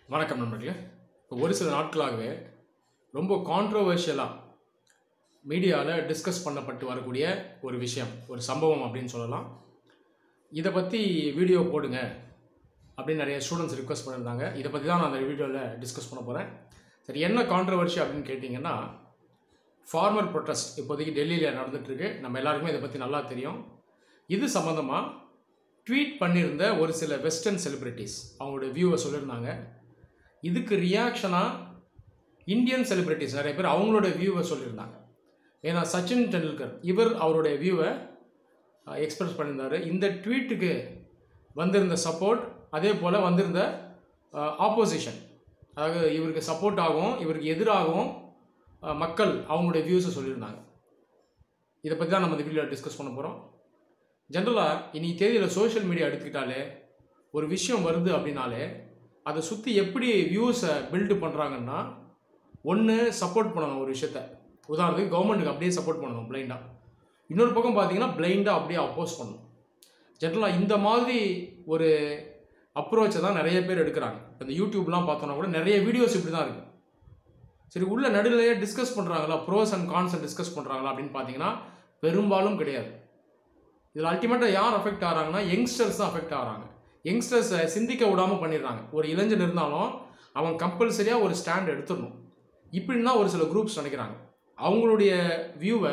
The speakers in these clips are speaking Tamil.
வணக்கம் நண்பர்களே இப்போ ஒரு சில நாட்களாகவே ரொம்ப கான்ட்ரோவர்ஷியலாக மீடியாவில் டிஸ்கஸ் பண்ணப்பட்டு வரக்கூடிய ஒரு விஷயம் ஒரு சம்பவம் அப்படின்னு சொல்லலாம் இதை பற்றி வீடியோ போடுங்க அப்படின்னு நிறைய ஸ்டூடெண்ட்ஸ் ரிக்வஸ்ட் பண்ணியிருந்தாங்க இதை பற்றி தான் நான் அந்த வீடியோவில் டிஸ்கஸ் பண்ண போகிறேன் சரி என்ன கான்ட்ரவர்ஷி அப்படின்னு கேட்டிங்கன்னா ஃபார்மர் ப்ரொட்டஸ்ட் இப்போதைக்கு டெல்லியில் நடந்துகிட்ருக்கு நம்ம எல்லாருக்குமே இதை பற்றி நல்லா தெரியும் இது சம்மந்தமாக ட்வீட் பண்ணியிருந்த ஒரு சில வெஸ்டர்ன் செலிப்ரிட்டிஸ் அவங்களுடைய வியூவை சொல்லியிருந்தாங்க இதுக்கு ரியாக்ஷனாக இந்தியன் செலிப்ரிட்டிஸ் நிறைய பேர் அவங்களோட வியூவை சொல்லியிருந்தாங்க ஏன்னா சச்சின் டெண்டுல்கர் இவர் அவருடைய வியூவை எக்ஸ்பிரஸ் பண்ணியிருந்தார் இந்த ட்வீட்டுக்கு வந்திருந்த சப்போர்ட் அதே போல் வந்திருந்த ஆப்போசிஷன் அதாவது இவருக்கு சப்போர்ட் ஆகும் இவருக்கு எதிராகவும் அஹ், மக்கள் அவங்களுடைய வியூஸை சொல்லியிருந்தாங்க இதை பற்றி தான் நம்ம இந்த வீடியோவில் டிஸ்கஸ் பண்ண போகிறோம் ஜென்ரலாக இனி தேதியில் சோஷியல் மீடியா எடுத்துக்கிட்டாலே ஒரு விஷயம் வருது அப்படின்னாலே அதை சுற்றி எப்படி வியூஸை பில்டு பண்ணுறாங்கன்னா ஒன்று சப்போர்ட் பண்ணணும் ஒரு விஷயத்த உதாரணத்துக்கு கவர்மெண்ட்டுக்கு அப்படியே சப்போர்ட் பண்ணணும் பிளைண்டாக இன்னொரு பக்கம் பார்த்தீங்கன்னா பிளைண்டாக அப்படியே அப்போஸ் பண்ணணும் ஜென்ரலாக இந்த மாதிரி ஒரு அப்ரோச்சை தான் நிறைய பேர் எடுக்கிறாங்க இப்போ இந்த யூடியூப்லாம் பார்த்தோன்னா கூட நிறைய வீடியோஸ் இப்படி தான் இருக்குது சரி உள்ள நடுநிலையே டிஸ்கஸ் பண்ணுறாங்களா ப்ரோஸ் அண்ட் கான்ஸ் டிஸ்கஸ் பண்ணுறாங்களா அப்படின்னு பார்த்தீங்கன்னா பெரும்பாலும் கிடையாது இதில் அல்டிமேட்டாக யார் அஃபெக்ட் ஆகிறாங்கன்னா யங்ஸ்டர்ஸ் தான் அஃபெக்ட் ஆகிறாங்க யங்ஸ்டர்ஸை சிந்திக்க விடாமல் பண்ணிடுறாங்க ஒரு இளைஞன் இருந்தாலும் அவன் கம்பல்சரியாக ஒரு ஸ்டாண்ட் எடுத்துடணும் இப்படின்னு தான் ஒரு சில குரூப்ஸ் நினைக்கிறாங்க அவங்களுடைய வியூவை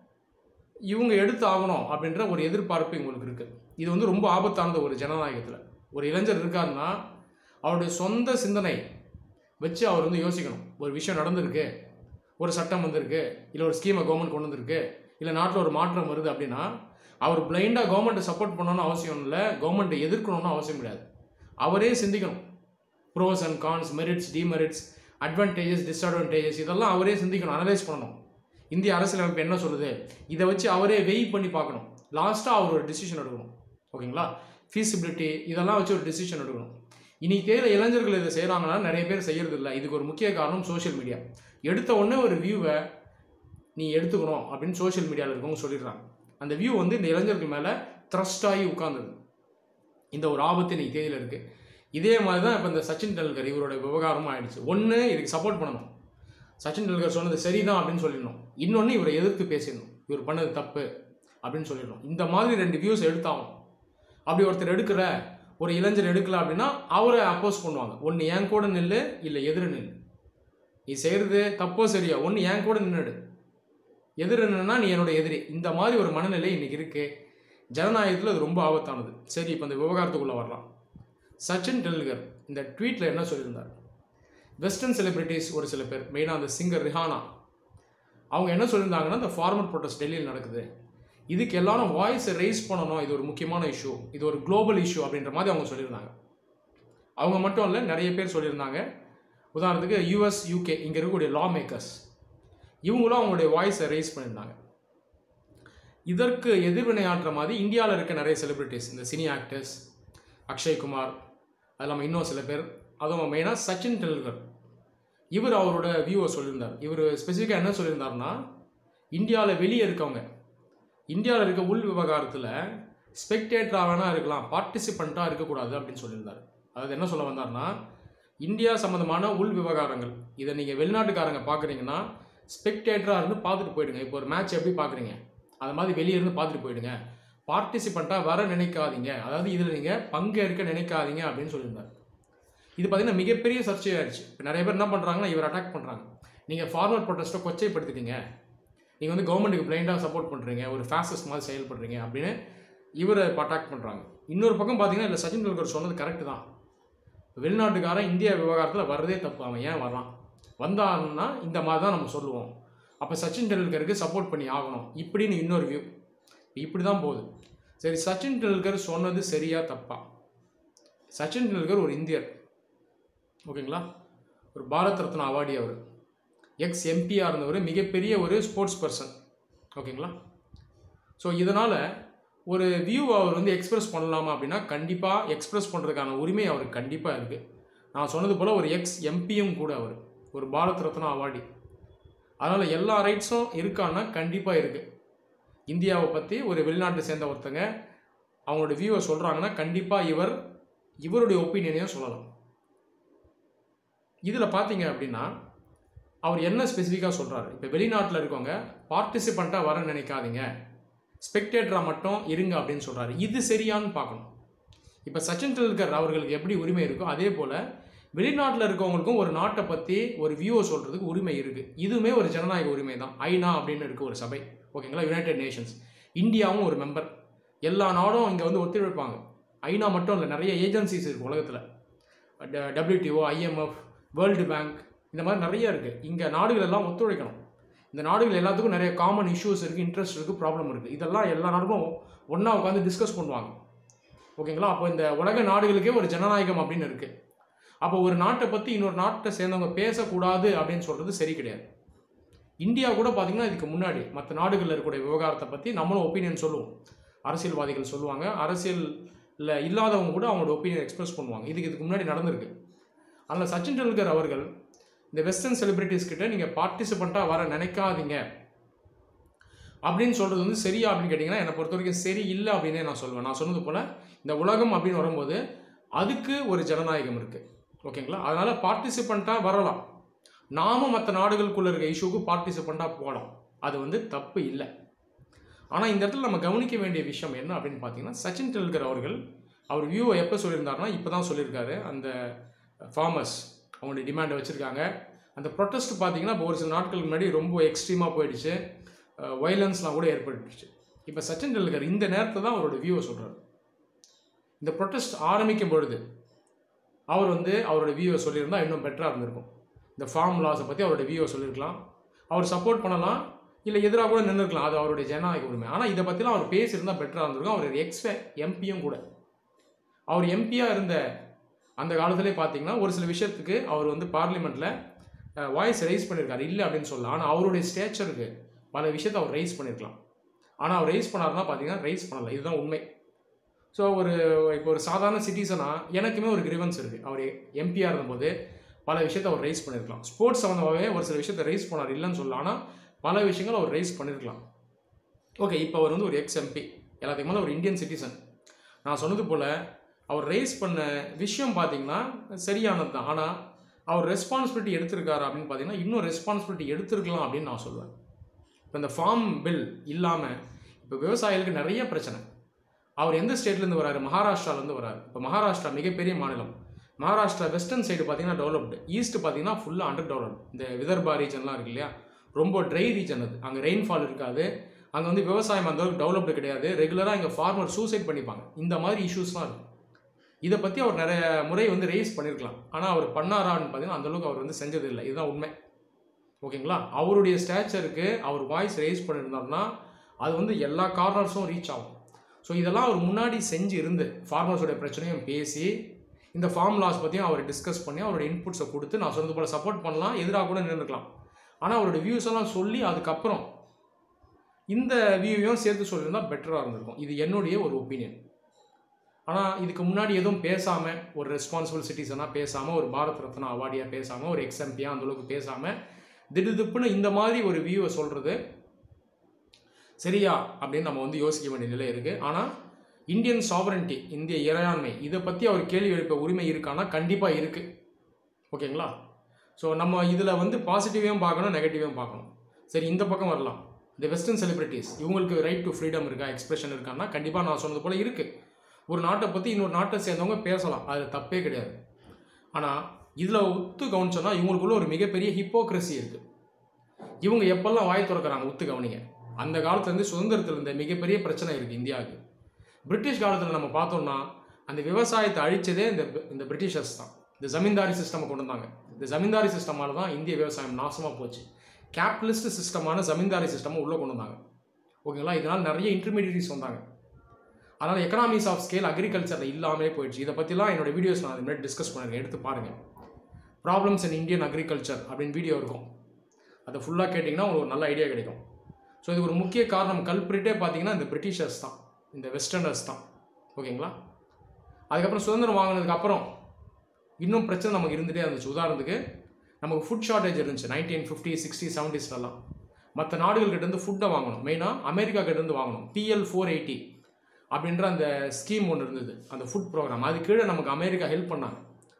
இவங்க எடுத்து ஆகணும் அப்படின்ற ஒரு எதிர்பார்ப்பு இவங்களுக்கு இருக்குது இது வந்து ரொம்ப ஆபத்தானது ஒரு ஜனநாயகத்தில் ஒரு இளைஞர் இருக்காருன்னா அவருடைய சொந்த சிந்தனை வச்சு அவர் வந்து யோசிக்கணும் ஒரு விஷயம் நடந்திருக்கு ஒரு சட்டம் வந்திருக்கு இல்லை ஒரு ஸ்கீமை கவர்மெண்ட் கொண்டு வந்திருக்கு இல்லை நாட்டில் ஒரு மாற்றம் வருது அப்படின்னா அவர் பிளைண்டாக கவர்மெண்ட்டை சப்போர்ட் பண்ணணும்னு அவசியம் இல்லை கவர்மெண்ட்டை எதிர்க்கணும்னு அவசியம் கிடையாது அவரே சிந்திக்கணும் pros and cons merits demerits advantages disadvantages இதெல்லாம் அவரே சிந்திக்கணும் அனலைஸ் பண்ணணும் இந்திய அரசியலமைப்பு என்ன சொல்லுது இதை வச்சு அவரே வெய் பண்ணி பார்க்கணும் லாஸ்ட்டாக அவர் ஒரு டிசிஷன் எடுக்கணும் ஓகேங்களா ஃபீஸிபிலிட்டி இதெல்லாம் வச்சு ஒரு டிசிஷன் எடுக்கணும் இன்னைக்கு தேவை இளைஞர்கள் இதை செய்கிறாங்கன்னா நிறைய பேர் செய்யறது இல்லை இதுக்கு ஒரு முக்கிய காரணம் சோஷியல் மீடியா எடுத்த உடனே ஒரு வியூவை நீ எடுத்துக்கணும் அப்படின்னு சோஷியல் மீடியாவில் இருக்கவங்க சொல்லிடுறாங்க அந்த வியூ வந்து இந்த இளைஞர்கள் மேலே த்ரஸ்ட் ஆகி உட்கார்ந்தது இந்த ஒரு ஆபத்து இன்னைக்கு தேதியில் இருக்குது இதே மாதிரி தான் இப்போ இந்த சச்சின் டெண்டுல்கர் இவரோட விவகாரமும் ஆயிடுச்சு ஒன்று இதுக்கு சப்போர்ட் பண்ணணும் சச்சின் டெண்டுல்கர் சொன்னது சரிதான் அப்படின்னு சொல்லிடணும் இன்னொன்று இவரை எதிர்த்து பேசிடணும் இவர் பண்ணது தப்பு அப்படின்னு சொல்லிடணும் இந்த மாதிரி ரெண்டு வியூஸ் எடுத்தாகும் அப்படி ஒருத்தர் எடுக்கிற ஒரு இளைஞர் எடுக்கல அப்படின்னா அவரை அப்போஸ் பண்ணுவாங்க ஒன்று என் கூட நில்லு இல்லை எதிர நில்லு நீ செய்கிறது தப்போ சரியா ஒன்று என் கூட நின்றுடு எதிர் நின்னா நீ என்னோட எதிரி இந்த மாதிரி ஒரு மனநிலை இன்னைக்கு இருக்கு ஜனநாயகத்தில் அது ரொம்ப ஆபத்தானது சரி இப்போ இந்த விவகாரத்துக்குள்ளே வரலாம் சச்சின் டெண்டுல்கர் இந்த ட்வீட்டில் என்ன சொல்லியிருந்தார் வெஸ்டர்ன் செலிபிரிட்டிஸ் ஒரு சில பேர் மெயினாக அந்த சிங்கர் ரிஹானா அவங்க என்ன சொல்லியிருந்தாங்கன்னா இந்த ஃபார்மர் ப்ரொட்டஸ்ட் டெல்லியில் நடக்குது இதுக்கு எல்லாரும் வாய்ஸை ரைஸ் பண்ணணும் இது ஒரு முக்கியமான இஷ்யூ இது ஒரு குளோபல் இஷ்யூ அப்படின்ற மாதிரி அவங்க சொல்லியிருந்தாங்க அவங்க மட்டும் இல்லை நிறைய பேர் சொல்லியிருந்தாங்க உதாரணத்துக்கு யூஎஸ் யூகே இங்கே இருக்கக்கூடிய லா மேக்கர்ஸ் இவங்களும் அவங்களுடைய வாய்ஸை ரைஸ் பண்ணியிருந்தாங்க இதற்கு எதிர்வினையாற்றுற மாதிரி இந்தியாவில் இருக்க நிறைய செலிபிரிட்டிஸ் இந்த சினி ஆக்டர்ஸ் அக்ஷய்குமார் அது இல்லாமல் இன்னும் சில பேர் அதுவும் மெயினாக சச்சின் டெண்டுல்கர் இவர் அவரோட வியூவை சொல்லியிருந்தார் இவர் ஸ்பெசிஃபிக்காக என்ன சொல்லியிருந்தாருன்னா இந்தியாவில் வெளியே இருக்கவங்க இந்தியாவில் இருக்க உள் விவகாரத்தில் ஸ்பெக்டேட்டராக வேணால் இருக்கலாம் பார்ட்டிசிபண்ட்டாக இருக்கக்கூடாது அப்படின்னு சொல்லியிருந்தார் அதாவது என்ன சொல்ல வந்தார்னா இந்தியா சம்மந்தமான உள் விவகாரங்கள் இதை நீங்கள் வெளிநாட்டுக்காரங்க பார்க்குறீங்கன்னா ஸ்பெக்டேட்டராக இருந்து பார்த்துட்டு போயிடுங்க இப்போ ஒரு மேட்ச் எப்படி பார்க்குறீங்க அது மாதிரி வெளியே இருந்து பார்த்துட்டு போயிடுங்க பார்ட்டிசிபண்ட்டாக வர நினைக்காதீங்க அதாவது இதில் நீங்கள் பங்கேற்க நினைக்காதீங்க அப்படின்னு சொல்லியிருந்தார் இது பார்த்தீங்கன்னா மிகப்பெரிய சர்ச்சையாயிருச்சு இப்போ நிறைய பேர் என்ன பண்ணுறாங்கன்னா இவர் அட்டாக் பண்ணுறாங்க நீங்கள் ஃபார்மர் ப்ரொட்டஸ்ட்டை கொச்சைப்படுத்திட்டீங்க நீங்கள் வந்து கவர்மெண்ட்டுக்கு பிளைண்டாக சப்போர்ட் பண்ணுறீங்க ஒரு ஃபேசஸ் மாதிரி செயல்படுறீங்க அப்படின்னு இவரை இப்போ அட்டாக் பண்ணுறாங்க இன்னொரு பக்கம் பார்த்தீங்கன்னா இல்லை சச்சின் டெண்டுல்கர் சொன்னது கரெக்டு தான் வெளிநாட்டுக்காரன் இந்திய விவகாரத்தில் வர்றதே தப்பு அவன் ஏன் வரான் வந்தான்னா இந்த மாதிரி தான் நம்ம சொல்லுவோம் அப்போ சச்சின் டெண்டுல்கருக்கு சப்போர்ட் பண்ணி ஆகணும் இப்படின்னு இன்னொரு வியூ இப்படி தான் போகுது சரி சச்சின் டெண்டுல்கர் சொன்னது சரியா தப்பா சச்சின் டெண்டுல்கர் ஒரு இந்தியர் ஓகேங்களா ஒரு பாரத் ரத்னா அவார்டி அவர் எக்ஸ் எம்பியாக இருந்தவர் மிகப்பெரிய ஒரு ஸ்போர்ட்ஸ் பர்சன் ஓகேங்களா ஸோ இதனால் ஒரு வியூ அவர் வந்து எக்ஸ்பிரஸ் பண்ணலாமா அப்படின்னா கண்டிப்பாக எக்ஸ்பிரஸ் பண்ணுறதுக்கான உரிமை அவருக்கு கண்டிப்பாக இருக்குது நான் சொன்னது போல் ஒரு எக்ஸ் எம்பியும் கூட அவர் ஒரு பாரத் ரத்னா அவார்டி அதனால் எல்லா ரைட்ஸும் இருக்கான்னா கண்டிப்பாக இருக்குது இந்தியாவை பற்றி ஒரு வெளிநாட்டை சேர்ந்த ஒருத்தங்க அவங்களோட வியூவை சொல்கிறாங்கன்னா கண்டிப்பாக இவர் இவருடைய ஒப்பீனியனையும் சொல்லலாம் இதில் பார்த்தீங்க அப்படின்னா அவர் என்ன ஸ்பெசிஃபிக்காக சொல்கிறாரு இப்போ வெளிநாட்டில் இருக்கவங்க பார்ட்டிசிபண்ட்டாக வர நினைக்காதீங்க ஸ்பெக்டேட்டராக மட்டும் இருங்க அப்படின்னு சொல்கிறாரு இது சரியான்னு பார்க்கணும் இப்போ சச்சின் டெண்டுல்கர் அவர்களுக்கு எப்படி உரிமை இருக்கோ அதே போல் வெளிநாட்டில் இருக்கவங்களுக்கும் ஒரு நாட்டை பற்றி ஒரு வியூவை சொல்கிறதுக்கு உரிமை இருக்குது இதுவுமே ஒரு ஜனநாயக உரிமை தான் ஐநா அப்படின்னு இருக்க ஒரு சபை ஓகேங்களா யுனைடெட் நேஷன்ஸ் இந்தியாவும் ஒரு மெம்பர் எல்லா நாடும் இங்கே வந்து ஒத்துழைப்பாங்க ஐநா மட்டும் இல்லை நிறைய ஏஜென்சிஸ் இருக்குது உலகத்தில் டபிள்யூடிஓ ஐஎம்எஃப் வேர்ல்டு பேங்க் இந்த மாதிரி நிறைய இருக்குது இங்கே நாடுகள் எல்லாம் ஒத்துழைக்கணும் இந்த நாடுகள் எல்லாத்துக்கும் நிறைய காமன் இஷ்யூஸ் இருக்குது இன்ட்ரெஸ்ட் இருக்குது ப்ராப்ளம் இருக்குது இதெல்லாம் எல்லா நாடுகளும் ஒன்றா உட்காந்து டிஸ்கஸ் பண்ணுவாங்க ஓகேங்களா அப்போ இந்த உலக நாடுகளுக்கே ஒரு ஜனநாயகம் அப்படின்னு இருக்குது அப்போ ஒரு நாட்டை பற்றி இன்னொரு நாட்டை சேர்ந்தவங்க பேசக்கூடாது அப்படின்னு சொல்கிறது சரி கிடையாது இந்தியா கூட பார்த்திங்கன்னா இதுக்கு முன்னாடி மற்ற நாடுகளில் இருக்கக்கூடிய விவகாரத்தை பற்றி நம்மளும் ஒப்பீனியன் சொல்லுவோம் அரசியல்வாதிகள் சொல்லுவாங்க அரசியலில் இல்லாதவங்க கூட அவங்களோட ஒப்பீனியன் எக்ஸ்பிரஸ் பண்ணுவாங்க இதுக்கு இதுக்கு முன்னாடி நடந்திருக்கு அதில் சச்சின் டெண்டுல்கர் அவர்கள் இந்த வெஸ்டர்ன் செலிபிரிட்டிஸ் கிட்ட நீங்கள் பார்ட்டிசிபண்ட்டாக வர நினைக்காதீங்க அப்படின்னு சொல்கிறது வந்து சரியா அப்படின்னு கேட்டிங்கன்னா என்னை பொறுத்த வரைக்கும் சரி இல்லை அப்படின்னே நான் சொல்லுவேன் நான் சொன்னது போல் இந்த உலகம் அப்படின்னு வரும்போது அதுக்கு ஒரு ஜனநாயகம் இருக்குது ஓகேங்களா அதனால் பார்ட்டிசிபண்ட்டாக வரலாம் நாமும் மற்ற நாடுகளுக்குள்ளே இருக்க இஷ்யூக்கு பார்ட்டிசிபண்ட்டாக போகலாம் அது வந்து தப்பு இல்லை ஆனால் இந்த இடத்துல நம்ம கவனிக்க வேண்டிய விஷயம் என்ன அப்படின்னு பார்த்தீங்கன்னா சச்சின் டெண்டுல்கர் அவர்கள் அவர் வியூவை எப்போ சொல்லியிருந்தாருன்னா இப்போ தான் சொல்லியிருக்காரு அந்த ஃபார்மர்ஸ் அவங்களுடைய டிமாண்டை வச்சுருக்காங்க அந்த ப்ரொட்டஸ்ட் பார்த்தீங்கன்னா இப்போ ஒரு சில நாட்களுக்கு முன்னாடி ரொம்ப எக்ஸ்ட்ரீமாக போயிடுச்சு வைலன்ஸ்லாம் கூட ஏற்பட்டுச்சு இப்போ சச்சின் டெண்டுல்கர் இந்த நேரத்தில் தான் அவரோட வியூவை சொல்கிறார் இந்த ப்ரொட்டஸ்ட் ஆரம்பிக்கும் பொழுது அவர் வந்து அவரோட வியூவை சொல்லியிருந்தா இன்னும் பெட்டராக இருந்திருக்கும் இந்த ஃபார்ம் லாஸை பற்றி அவரோட வியூவை சொல்லியிருக்கலாம் அவர் சப்போர்ட் பண்ணலாம் இல்லை எதிராக கூட நின்றுருக்கலாம் அது அவருடைய ஜனநாயக உரிமை ஆனால் இதை பற்றிலாம் அவர் பேசியிருந்தால் பெட்டராக இருந்திருக்கும் அவர் எக்ஸ் எம்பியும் கூட அவர் எம்பியாக இருந்த அந்த காலத்திலே பார்த்தீங்கன்னா ஒரு சில விஷயத்துக்கு அவர் வந்து பார்லிமெண்ட்டில் வாய்ஸ் ரைஸ் பண்ணியிருக்காரு இல்லை அப்படின்னு சொல்லலாம் ஆனால் அவருடைய ஸ்டேச்சருக்கு பல விஷயத்தை அவர் ரைஸ் பண்ணியிருக்கலாம் ஆனால் அவர் ரைஸ் பண்ணாருன்னா பார்த்தீங்கன்னா ரைஸ் பண்ணலை இதுதான் உண்மை ஸோ ஒரு இப்போ ஒரு சாதாரண சிட்டிசனாக எனக்குமே ஒரு கிரிவன்ஸ் இருக்குது அவர் எம்பியாக இருந்தபோது பல விஷயத்தை அவர் ரைஸ் பண்ணியிருக்கலாம் ஸ்போர்ட்ஸ் சம்மந்தமாகவே ஒரு சில விஷயத்தை ரைஸ் பண்ணார் இல்லைன்னு சொல்லலாம் ஆனால் பல விஷயங்கள் அவர் ரைஸ் பண்ணியிருக்கலாம் ஓகே இப்போ அவர் வந்து ஒரு எக்ஸ் எம்பி எல்லாத்துக்கு மேலே ஒரு இந்தியன் சிட்டிசன் நான் சொன்னது போல் அவர் ரைஸ் பண்ண விஷயம் பார்த்தீங்கன்னா சரியானது தான் ஆனால் அவர் ரெஸ்பான்சிபிலிட்டி எடுத்திருக்காரு அப்படின்னு பார்த்தீங்கன்னா இன்னும் ரெஸ்பான்சிபிலிட்டி எடுத்திருக்கலாம் அப்படின்னு நான் சொல்லுவேன் இப்போ இந்த ஃபார்ம் பில் இல்லாமல் இப்போ விவசாயிகளுக்கு நிறைய பிரச்சனை அவர் எந்த ஸ்டேட்லேருந்து வராரு மகாராஷ்டிராலேருந்து வராரு இப்போ மகாராஷ்டிரா மிகப்பெரிய மாநிலம் மகாராஷ்டிரா வெஸ்டர்ன் சைடு பார்த்தீங்கன்னா டெவலப்டு ஈஸ்ட் பார்த்தீங்கன்னா ஃபுல்லாக அண்டர் டெவலப்டு இந்த விதர்பா ரீஜன்லாம் இருக்கு இல்லையா ரொம்ப ட்ரை ரீஜன் அது அங்கே ரெயின்ஃபால் இருக்காது அங்கே வந்து விவசாயம் அந்த அளவுக்கு டெவலப்டு கிடையாது ரெகுலராக இங்கே ஃபார்மர் சூசைட் பண்ணிப்பாங்க இந்த மாதிரி இஷ்யூஸ்லாம் இருக்கும் இதை பற்றி அவர் நிறைய முறை வந்து ரைஸ் பண்ணியிருக்கலாம் ஆனால் அவர் பண்ணாரான்னு பார்த்தீங்கன்னா அந்தளவுக்கு அவர் வந்து செஞ்சதில்லை இதுதான் உண்மை ஓகேங்களா அவருடைய ஸ்டேச்சருக்கு அவர் வாய்ஸ் ரைஸ் பண்ணியிருந்தாருன்னா அது வந்து எல்லா கார்னர்ஸும் ரீச் ஆகும் ஸோ இதெல்லாம் அவர் முன்னாடி செஞ்சு இருந்து ஃபார்மர்ஸோடைய பிரச்சனையும் பேசி இந்த ஃபார்ம் லாஸ் பற்றியும் அவர் டிஸ்கஸ் பண்ணி அவருடைய இன்புட்ஸை கொடுத்து நான் சொன்னது போல் சப்போர்ட் பண்ணலாம் எதிராக கூட நின்றுக்கலாம் ஆனால் அவருடைய வியூஸ் எல்லாம் சொல்லி அதுக்கப்புறம் இந்த வியூவையும் சேர்த்து சொல்லியிருந்தால் பெட்டராக இருந்திருக்கும் இது என்னுடைய ஒரு ஒப்பீனியன் ஆனால் இதுக்கு முன்னாடி எதுவும் பேசாமல் ஒரு ரெஸ்பான்சிபிள் சிட்டிசனாக பேசாமல் ஒரு பாரத் ரத்னா அவார்டியாக பேசாமல் ஒரு எக்ஸ்எம்பியாக அந்தளவுக்கு பேசாமல் திடுதிப்புன்னு இந்த மாதிரி ஒரு வியூவை சொல்கிறது சரியா அப்படின்னு நம்ம வந்து யோசிக்க வேண்டிய நிலை இருக்குது ஆனால் இந்தியன் சாவரன்டி இந்திய இறையாண்மை இதை பற்றி அவர் கேள்வி எழுப்ப உரிமை இருக்கான்னா கண்டிப்பாக இருக்குது ஓகேங்களா ஸோ நம்ம இதில் வந்து பாசிட்டிவையும் பார்க்கணும் நெகட்டிவையும் பார்க்கணும் சரி இந்த பக்கம் வரலாம் இந்த வெஸ்டர்ன் செலிபிரிட்டிஸ் இவங்களுக்கு ரைட் டு ஃப்ரீடம் இருக்கா எக்ஸ்பிரஷன் இருக்கான்னா கண்டிப்பாக நான் சொன்னது போல் இருக்குது ஒரு நாட்டை பற்றி இன்னொரு நாட்டை சேர்ந்தவங்க பேசலாம் அது தப்பே கிடையாது ஆனால் இதில் ஒத்து கவனிச்சோன்னா இவங்களுக்குள்ள ஒரு மிகப்பெரிய ஹிப்போக்ரஸி இருக்குது இவங்க எப்பெல்லாம் வாய் திறக்கிறாங்க ஒத்து கவனிங்க அந்த காலத்துலேருந்து சுதந்திரத்தில் இருந்த மிகப்பெரிய பிரச்சனை இருக்குது இந்தியாவுக்கு பிரிட்டிஷ் காலத்தில் நம்ம பார்த்தோம்னா அந்த விவசாயத்தை அழிச்சதே இந்த இந்த பிரிட்டிஷர்ஸ் தான் இந்த ஜமீன்தாரி சிஸ்டம் கொண்டு வந்தாங்க இந்த ஜமீன்தாரி சிஸ்டமால தான் இந்திய விவசாயம் நாசமாக போச்சு கேபிட்டலிஸ்ட் சிஸ்டமான ஜமீன்தாரி சிஸ்டமை உள்ளே கொண்டு வந்தாங்க ஓகேங்களா இதனால் நிறைய இன்டர்மீடியட்ஸ் வந்தாங்க அதனால் எக்கனாமிக்ஸ் ஆஃப் ஸ்கேல் அக்ரிகல்ச்சரில் இல்லாமலே போயிடுச்சு இதை பற்றிலாம் என்னோட வீடியோஸ் நான் அது முன்னாடி டிஸ்கஸ் பண்ணிருக்கேன் எடுத்து பாருங்கள் ப்ராப்ளம்ஸ் இன் இந்தியன் அக்ரிகல்ச்சர் அப்படின்னு வீடியோ இருக்கும் அதை ஃபுல்லாக கேட்டிங்கன்னா உங்களுக்கு ஒரு நல்ல ஐடியா கிடைக்கும் ஸோ இதுக்கு ஒரு முக்கிய காரணம் கல்பிரிட்டே பார்த்தீங்கன்னா இந்த பிரிட்டிஷர்ஸ் தான் இந்த வெஸ்டர்னர்ஸ் தான் ஓகேங்களா அதுக்கப்புறம் சுதந்திரம் வாங்கினதுக்கு அப்புறம் இன்னும் பிரச்சனை நமக்கு இருந்துகிட்டே இருந்துச்சு உதாரணத்துக்கு நமக்கு ஃபுட் ஷார்ட்டேஜ் இருந்துச்சு நைன்டீன் ஃபிஃப்டி சிக்ஸ்டி செவன்டிஸ்லலாம் மற்ற நாடுகள்கிட்டேருந்து ஃபுட்டை வாங்கணும் மெயினாக அமெரிக்கா கிட்டேருந்து வாங்கணும் பிஎல் ஃபோர் எயிட்டி அப்படின்ற அந்த ஸ்கீம் ஒன்று இருந்தது அந்த ஃபுட் ப்ரோக்ராம் அது கீழே நமக்கு அமெரிக்கா ஹெல்ப் பண்ணாங்க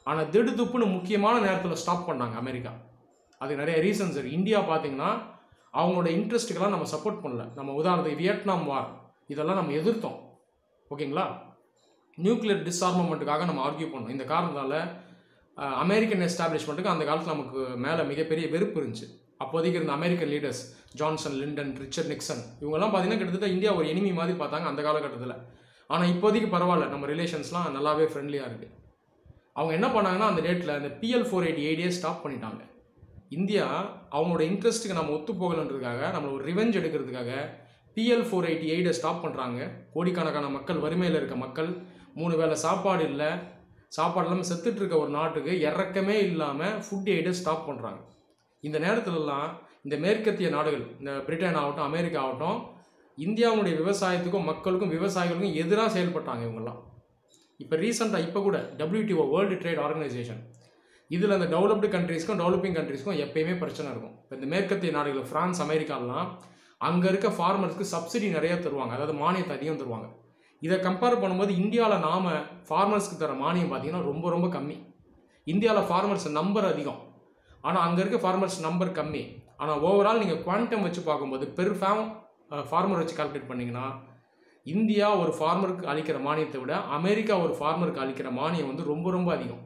ஆனால் திடுதுப்புன்னு முக்கியமான நேரத்தில் ஸ்டாப் பண்ணாங்க அமெரிக்கா அதுக்கு நிறைய ரீசன்ஸ் இருக்குது இந்தியா பார்த்தீங்கன்னா அவங்களோட இன்ட்ரெஸ்ட்டுக்கெல்லாம் நம்ம சப்போர்ட் பண்ணல நம்ம உதாரணத்துக்கு வியட்நாம் வார் இதெல்லாம் நம்ம எதிர்த்தோம் ஓகேங்களா நியூக்ளியர் டிஸ்ஆர்மமெண்ட்டுக்காக நம்ம ஆர்கியூ பண்ணோம் இந்த காரணத்தால் அஹ், அமெரிக்கன் எஸ்டாப்ளிஷ்மெண்ட்டுக்கு அந்த காலத்தில் நமக்கு மேலே மிகப்பெரிய வெறுப்பு இருந்துச்சு அப்போதைக்கு இருந்த American leaders Johnson Lyndon Richard Nixon இவங்கெல்லாம் பார்த்தீங்கன்னா கிட்டத்தட்ட இந்தியா ஒரு எனிமி மாதிரி பார்த்தாங்க அந்த காலகட்டத்தில் ஆனால் இப்போதைக்கு பரவாயில்ல நம்ம ரிலேஷன்ஸ்லாம் நல்லாவே ஃப்ரெண்ட்லியாக இருக்குது அவங்க என்ன பண்ணாங்கன்னா அந்த டேட்டில் அந்த பிஎல் ஃபோர் எயிட்டி எயிட்டே ஸ்டாப் பண்ணிட்டாங்க இந்தியா அவங்களோட இன்ட்ரெஸ்ட்டுக்கு நம்ம ஒத்து போகலன்றதுக்காக நம்மளை ஒரு ரிவெஞ்ச் எடுக்கிறதுக்காக பிஎல் ஃபோர் எயிட்டி எயிட்டை ஸ்டாப் பண்ணுறாங்க கோடிக்கணக்கான மக்கள் வறுமையில் இருக்க மக்கள் மூணு வேளை சாப்பாடு இல்லை சாப்பாடு இல்லாமல் செத்துட்டு இருக்க ஒரு நாட்டுக்கு இறக்கமே இல்லாமல் ஃபுட் எய்டை ஸ்டாப் பண்ணுறாங்க இந்த நேரத்துலலாம் இந்த மேற்கத்திய நாடுகள் இந்த பிரிட்டன் ஆகட்டும் அமெரிக்கா ஆகட்டும் இந்தியாவுடைய விவசாயத்துக்கும் மக்களுக்கும் விவசாயிகளுக்கும் எதிராக செயல்பட்டாங்க இவங்கெல்லாம் இப்போ ரீசெண்டாக இப்போ கூட WTO வேர்ல்டு ட்ரேட் ஆர்கனைசேஷன் இதில் அந்த டெவலப்டு கண்ட்ரீஸ்க்கும் டெவலப்பிங் கண்ட்ரீஸ்க்கும் எப்பயுமே பிரச்சனை இருக்கும் இப்போ இந்த மேற்கத்திய நாடுகள் ஃப்ரான்ஸ் அமெரிக்காலாம் அங்கே இருக்க ஃபார்மர்ஸ்க்கு சப்சிடி நிறைய தருவாங்க அதாவது மானியத்தை அதிகம் தருவாங்க இதை கம்பேர் பண்ணும்போது இந்தியாவில் நாம் ஃபார்மர்ஸ்க்கு தர மானியம் பார்த்தீங்கன்னா ரொம்ப ரொம்ப கம்மி இந்தியாவில் ஃபார்மர்ஸ் நம்பர் அதிகம் ஆனால் அங்கே இருக்க ஃபார்மர்ஸ் நம்பர் கம்மி ஆனால் ஓவரால் நீங்கள் குவான்டம் வச்சு பார்க்கும்போது பெர் ஃபேம் ஃபார்மர் வச்சு கால்குலேட் பண்ணிங்கன்னா இந்தியா ஒரு ஃபார்மருக்கு அளிக்கிற மானியத்தை விட அமெரிக்கா ஒரு ஃபார்மருக்கு அளிக்கிற மானியம் வந்து ரொம்ப ரொம்ப அதிகம்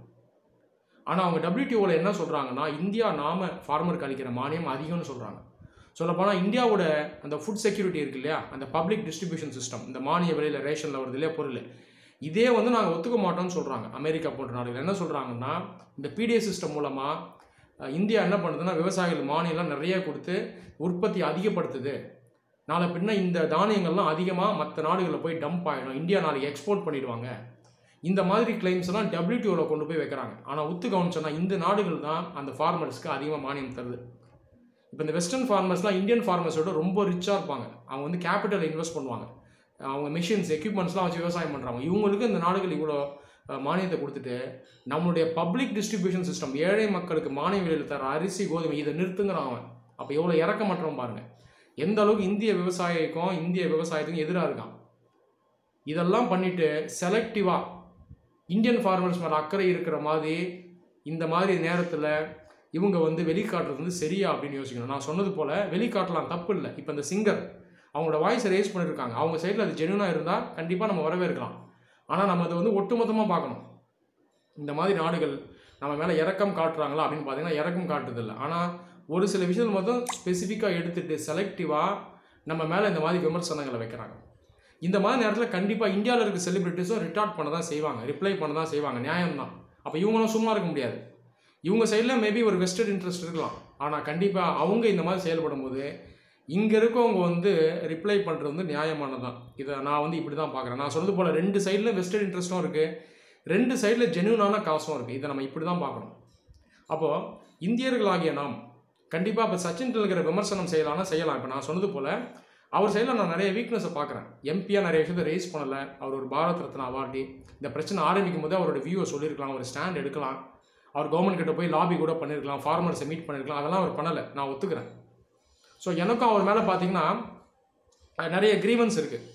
ஆனால் அவங்க டபிள்யூடிஓவில் என்ன சொல்கிறாங்கன்னா இந்தியா நாம ஃபார்மருக்கு அளிக்கிற மானியம் அதிகம்னு சொல்கிறாங்க சொல்லப்போனால் இந்தியாவோட அந்த ஃபுட் செக்யூரிட்டி இருக்கு இல்லையா அந்த பப்ளிக் டிஸ்ட்ரிபியூஷன் சிஸ்டம் இந்த மானிய விலையில் ரேஷனில் வருது இல்லையா பொருள் இதே வந்து நாங்கள் ஒத்துக்க மாட்டோம்னு சொல்கிறாங்க அமெரிக்கா போன்ற நாடுகள் என்ன சொல்கிறாங்கன்னா இந்த பிடிஏ சிஸ்டம் மூலமாக இந்தியா என்ன பண்ணுதுன்னா விவசாயிகள் மானியம்லாம் நிறைய கொடுத்து உற்பத்தி அதிகப்படுத்துது நாளை பின்ன இந்த தானியங்கள்லாம் அதிகமாக மற்ற நாடுகளில் போய் டம்ப் ஆகிடும் இந்தியா நாளைக்கு எக்ஸ்போர்ட் பண்ணிடுவாங்க இந்த மாதிரி கிளைம்ஸ் எல்லாம் டபிள்யூடிஓவில் கொண்டு போய் வைக்கிறாங்க ஆனால் ஒத்து கவனிச்சோன்னா இந்த நாடுகள் தான் அந்த ஃபார்மர்ஸ்க்கு அதிகமாக மானியம் தருது இப்போ இந்த வெஸ்டர்ன் ஃபார்மர்ஸ்லாம் இந்தியன் ஃபார்மர்ஸோட ரொம்ப ரிச்சாக இருப்பாங்க அவங்க வந்து கேபிட்டல் இன்வெஸ்ட் பண்ணுவாங்க அவங்க மிஷின்ஸ் எக்யூப்மெண்ட்ஸ்லாம் வச்சு விவசாயம் பண்ணுறாங்க இவங்களுக்கு இந்த நாடுகள் இவ்வளோ அஹ், மானியத்தை கொடுத்துட்டு நம்மளுடைய பப்ளிக் டிஸ்ட்ரிபியூஷன் சிஸ்டம் ஏழை மக்களுக்கு மானிய விலையில் தர அரிசி கோதுமை இதை நிறுத்துங்கிறான் அவன் அப்போ எவ்வளோ இறக்கமற்றவன் பாருங்க எந்த அளவுக்கு இந்திய விவசாயிக்கும் இந்திய விவசாயத்துக்கும் எதிராக இருக்கான் இதெல்லாம் பண்ணிட்டு செலக்டிவாக இந்தியன் ஃபார்மர்ஸ் மேலே அக்கறை இருக்கிற மாதிரி இந்த மாதிரி நேரத்தில் இவங்க வந்து வெளிக்காட்டுறது வந்து சரியா அப்படின்னு யோசிக்கணும் நான் சொன்னது போல் வெளிக்காட்டலாம் தப்பு இல்லை இப்போ இந்த சிங்கர் அவங்களோட வாய்ஸை ரேஸ் பண்ணியிருக்காங்க அவங்க சைடில் அது ஜெனுவனாக இருந்தால் கண்டிப்பாக நம்ம வரவேற்கலாம் ஆனால் நம்ம அதை வந்து ஒட்டுமொத்தமாக பார்க்கணும் இந்த மாதிரி நாடுகள் நம்ம மேலே இறக்கம் காட்டுறாங்களா அப்படின்னு பார்த்தீங்கன்னா இறக்கம் காட்டுறதில்ல ஆனால் ஒரு சில விஷயங்கள் மட்டும் ஸ்பெசிஃபிக்காக எடுத்துட்டு செலக்டிவாக நம்ம மேலே இந்த மாதிரி விமர்சனங்களை வைக்கிறாங்க இந்த மாதிரி நேரத்தில் கண்டிப்பாக இந்தியாவில் இருக்க செலிபிரிட்டிஸும் ரிட்டார்ட் பண்ண தான் செய்வாங்க ரிப்ளை பண்ண தான் செய்வாங்க நியாயம் தான் அப்போ இவங்களும் சும்மா இருக்க முடியாது இவங்க சைடில் மேபி ஒரு வெஸ்டட் இன்ட்ரெஸ்ட் இருக்கலாம் ஆனால் கண்டிப்பாக அவங்க இந்த மாதிரி செயல்படும் போது இங்கே இருக்கவங்க வந்து ரிப்ளை பண்ணுறது வந்து நியாயமானது தான் இதை நான் வந்து இப்படி தான் பார்க்குறேன் நான் சொன்னது போல் ரெண்டு சைடில் வெஸ்டட் இன்ட்ரெஸ்ட்டும் இருக்குது ரெண்டு சைடில் ஜென்யூனான காசும் இருக்குது இதை நம்ம இப்படி தான் பார்க்கணும் அப்போது இந்தியர்களாகிய நாம் கண்டிப்பாக இப்போ சச்சின் டெண்டுல்கரை விமர்சனம் செய்யலாம்னா செய்யலாம் இப்போ நான் சொன்னது போல் அவர் சைடில் நான் நிறைய வீக்னஸை பார்க்குறேன் எம்பியாக நிறைய விஷயத்தை ரேஸ் பண்ணலை அவர் ஒரு பாரத் ரத்னா அவார்டி இந்த பிரச்சனை ஆரம்பிக்கும் போது அவரோட வியூவை சொல்லியிருக்கலாம் ஒரு ஸ்டாண்ட் எடுக்கலாம் அவர் கவர்மெண்ட் கிட்ட போய் லாபி கூட பண்ணியிருக்கலாம் ஃபார்மர்ஸை மீட் பண்ணியிருக்கலாம் அதெல்லாம் அவர் பண்ணலை நான் ஒத்துக்கிறேன் ஸோ எனக்கும் அவர் மேலே பார்த்தீங்கன்னா அஹ், நிறைய கிரீவன்ஸ் இருக்குது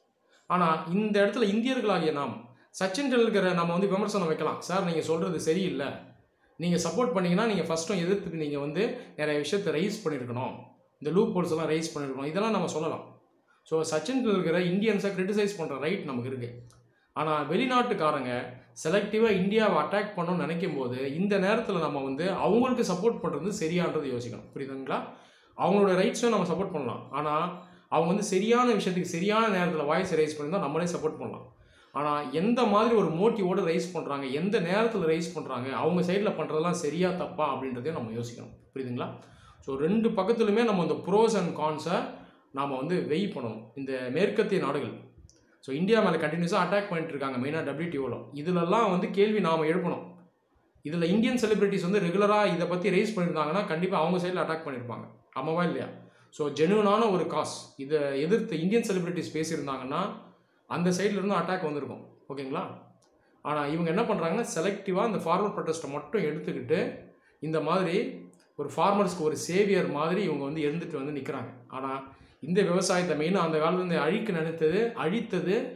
ஆனால் இந்த இடத்துல இந்தியர்களாகிய நாம் சச்சின் டெண்டுல்கரை நம்ம வந்து விமர்சனம் வைக்கலாம் சார் நீங்கள் சொல்கிறது சரியில்லை நீங்கள் சப்போர்ட் பண்ணீங்கன்னா நீங்கள் ஃபஸ்ட்டும் எதிர்த்துக்கு நீங்கள் வந்து நிறைய விஷயத்தை ரைஸ் பண்ணியிருக்கணும் இந்த லூப் ஹோல்ஸ் எல்லாம் ரைஸ் பண்ணியிருக்கணும் இதெல்லாம் நம்ம சொல்லலாம் ஸோ சச்சின் டெண்டுல்கரை இந்தியன்ஸை கிரிட்டிசைஸ் பண்ணுற ரைட் நமக்கு இருக்குது ஆனால் வெளிநாட்டுக்காரங்க செலக்டிவாக இந்தியாவை அட்டாக் பண்ணணும்னு நினைக்கும் போது இந்த நேரத்தில் நம்ம வந்து அவங்களுக்கு சப்போர்ட் பண்ணுறது சரியான்றது யோசிக்கணும் புரியுதுங்களா அவங்களோட ரைட்ஸும் நம்ம சப்போர்ட் பண்ணலாம் ஆனால் அவங்க வந்து சரியான விஷயத்துக்கு சரியான நேரத்தில் வாய்ஸ் ரைஸ் பண்ணியிருந்தால் நம்மளே சப்போர்ட் பண்ணலாம் ஆனால் எந்த மாதிரி ஒரு மோட்டிவோடு ரைஸ் பண்ணுறாங்க எந்த நேரத்தில் ரைஸ் பண்ணுறாங்க அவங்க சைடில் பண்ணுறதெல்லாம் சரியா தப்பா அப்படின்றதையும் நம்ம யோசிக்கணும் புரியுதுங்களா ஸோ ரெண்டு பக்கத்துலையுமே நம்ம இந்த ப்ரோஸ் அண்ட் கான்ஸை நாம் வந்து வெய் பண்ணணும் இந்த மேற்கத்திய நாடுகள் ஸோ இந்தியா மேலே கண்டினியூஸாக அட்டாக் பண்ணிட்டு இருக்காங்க மெயினாக டபிள்யூடிஓவில் இதிலெல்லாம் வந்து கேள்வி நாம் எழுப்பணும் இதில் இந்தியன் செலிபிரிட்டிஸ் வந்து ரெகுலராக இதை பற்றி ரைஸ் பண்ணியிருந்தாங்கன்னா கண்டிப்பாக அவங்க சைடில் அட்டாக் பண்ணியிருப்பாங்க ஆமாவா இல்லையா ஸோ ஜெனுவனான ஒரு காஸ் இதை எதிர்த்து இந்தியன் செலிபிரிட்டிஸ் பேசியிருந்தாங்கன்னா அந்த சைடுல இருந்து அட்டாக் வந்திருக்கும் ஓகேங்களா ஆனால் இவங்க என்ன பண்ணுறாங்கன்னா செலக்டிவாக இந்த ஃபார்மர் ப்ரொட்டஸ்ட்டை மட்டும் எடுத்துக்கிட்டு இந்த மாதிரி ஒரு ஃபார்மர்ஸ்க்கு ஒரு சேவியர் மாதிரி இவங்க வந்து எழுந்துட்டு வந்து நிற்கிறாங்க ஆனால் இந்த விவசாயத்தை மெயினாக அந்த காலத்துல இருந்து அழிக்க நினைத்தது அழித்தது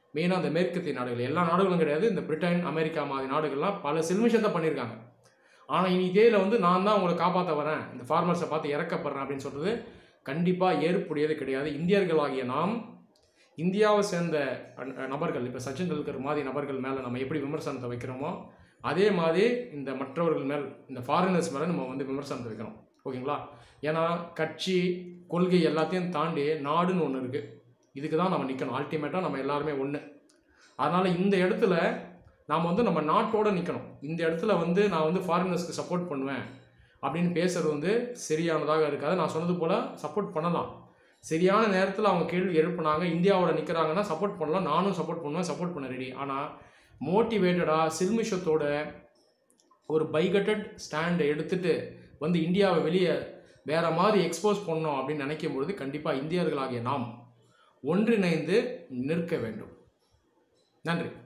மெயினாக அந்த மேற்கத்திய நாடுகள் எல்லா நாடுகளும் கிடையாது இந்த பிரிட்டன் அமெரிக்கா மாதிரி நாடுகள்லாம் பல சில்மிஷத்தை பண்ணியிருக்காங்க ஆனால் இனி தேதியில் வந்து நான் தான் உங்களை காப்பாற்ற வரேன் இந்த ஃபார்மர்ஸை பார்த்து இறக்கப்படுறேன் அப்படின்னு சொல்கிறது கண்டிப்பாக ஏற்புடையது கிடையாது இந்தியர்களாகிய நாம் இந்தியாவை சேர்ந்த அ- நபர்கள் இப்போ சச்சின் டெண்டுல்கர் மாதிரி நபர்கள் மேலே நம்ம எப்படி விமர்சனத்தை வைக்கிறோமோ அதே மாதிரி இந்த மற்றவர்கள் மேல் இந்த ஃபாரினர்ஸ் மேலே நம்ம வந்து விமர்சனத்தை வைக்கணும் ஓகேங்களா ஏன்னா கட்சி கொள்கை எல்லாத்தையும் தாண்டி நாடுன்னு ஒன்று இருக்குது இதுக்கு தான் நம்ம நிற்கணும் அல்டிமேட்டாக நம்ம எல்லாருமே ஒன்று அதனால் இந்த இடத்துல நாம் வந்து நம்ம நாட்டோட நிற்கணும் இந்த இடத்துல வந்து நான் வந்து ஃபாரினர்ஸ்க்கு சப்போர்ட் பண்ணுவேன் அப்படின்னு பேசுறது வந்து சரியானதாக இருக்காது நான் சொன்னது போல் சப்போர்ட் பண்ணலாம் சரியான நேரத்தில் அவங்க கேள்வி எழுப்புனாங்க இந்தியாவோட நிற்கிறாங்கன்னா சப்போர்ட் பண்ணலாம் நானும் சப்போர்ட் பண்ணுவேன் சப்போர்ட் பண்ண ரெடி ஆனால் மோட்டிவேட்டடாக சில்மிஷத்தோட ஒரு பைகட்டட் ஸ்டாண்டை எடுத்துட்டு வந்து இந்தியாவை வெளியே வேற மாதிரி எக்ஸ்போஸ் பண்ணோம் அப்படின்னு நினைக்கும் பொழுது கண்டிப்பாக இந்தியர்களாகிய நாம் ஒன்றிணைந்து நிற்க வேண்டும் நன்றி